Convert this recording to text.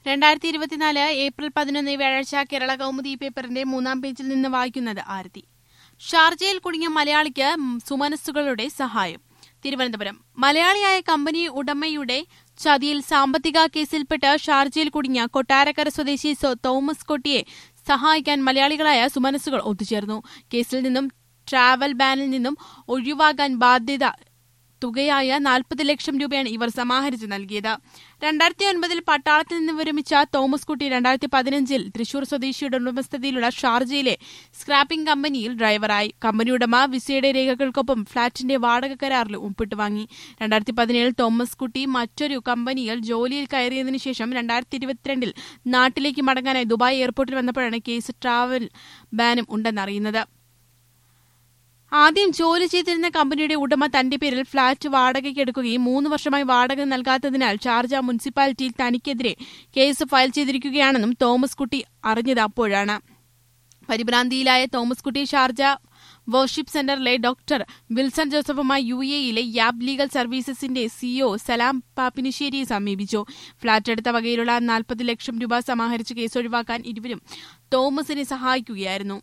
രണ്ടായിരത്തി ഇരുപത്തിനാല് ഏപ്രിൽ പതിനൊന്ന് വ്യാഴാഴ്ച കേരള കൗമുദി പേപ്പറിന്റെ മൂന്നാം പേജിൽ നിന്ന് വായിക്കുന്നത് ആരതി ഷാർജയിൽ കുടുങ്ങിയ മലയാളിക്ക് സുമനസ്സുകളുടെ സഹായം തിരുവനന്തപുരം മലയാളിയായ കമ്പനി ഉടമയുടെ ചതിയിൽ സാമ്പത്തിക കേസിൽപ്പെട്ട് ഷാർജയിൽ കുടുങ്ങിയ കൊട്ടാരക്കര സ്വദേശി സോ- തോമസ് കൊട്ടിയെ സഹായിക്കാൻ മലയാളികളായ സുമനസ്സുകൾ ഒത്തുചേർന്നു കേസിൽ നിന്നും ട്രാവൽ ബാനിൽ നിന്നും ഒഴിവാകാൻ ബാധ്യത തുകയായ നാൽപ്പത് ലക്ഷം രൂപയാണ് ഇവർ സമാഹരിച്ച് നൽകിയത് രണ്ടായിരത്തി ഒൻപതിൽ പട്ടാളത്തിൽ നിന്ന് വിരമിച്ച തോമസ് കുട്ടി രണ്ടായിരത്തി പതിനഞ്ചിൽ തൃശൂർ സ്വദേശിയുടെ ഉടമസ്ഥതയിലുള്ള ഷാർജയിലെ സ്ക്രാപ്പിംഗ് കമ്പനിയിൽ ഡ്രൈവറായി കമ്പനി ഉടമ വിസയുടെ രേഖകൾക്കൊപ്പം ഫ്ളാറ്റിന്റെ വാടക കരാറിൽ ഒപ്പിട്ട് വാങ്ങി രണ്ടായിരത്തി പതിനേഴിൽ തോമസ് കുട്ടി മറ്റൊരു കമ്പനിയിൽ ജോലിയിൽ കയറിയതിനു ശേഷം രണ്ടായിരത്തി ഇരുപത്തിരണ്ടിൽ നാട്ടിലേക്ക് മടങ്ങാനായി ദുബായ് എയർപോർട്ടിൽ വന്നപ്പോഴാണ് കേസ് ട്രാവൽ ബാനും ഉണ്ടെന്നറിയുന്നത് ആദ്യം ജോലി ചെയ്തിരുന്ന കമ്പനിയുടെ ഉടമ തന്റെ പേരിൽ ഫ്ളാറ്റ് വാടകയ്ക്ക് എടുക്കുകയും മൂന്ന് വർഷമായി വാടക നൽകാത്തതിനാൽ ഷാർജ മുനിസിപ്പാലിറ്റിയിൽ തനിക്കെതിരെ കേസ് ഫയൽ ചെയ്തിരിക്കുകയാണെന്നും തോമസ് കുട്ടി അറിഞ്ഞത് അപ്പോഴാണ് പരിഭ്രാന്തിയിലായ തോമസ് കുട്ടി ഷാർജ വർഷിപ്പ് സെന്ററിലെ ഡോക്ടർ വിൽസൺ ജോസഫുമായി യു എയിലെ യാബ് ലീഗൽ സർവീസസിന്റെ സിഇഒ സലാം പാപ്പിനിശ്ശേരിയെ സമീപിച്ചു ഫ്ളാറ്റ് എടുത്ത വകയിലുള്ള നാൽപ്പത് ലക്ഷം രൂപ സമാഹരിച്ച് കേസ് ഒഴിവാക്കാൻ ഇരുവരും തോമസിനെ സഹായിക്കുകയായിരുന്നു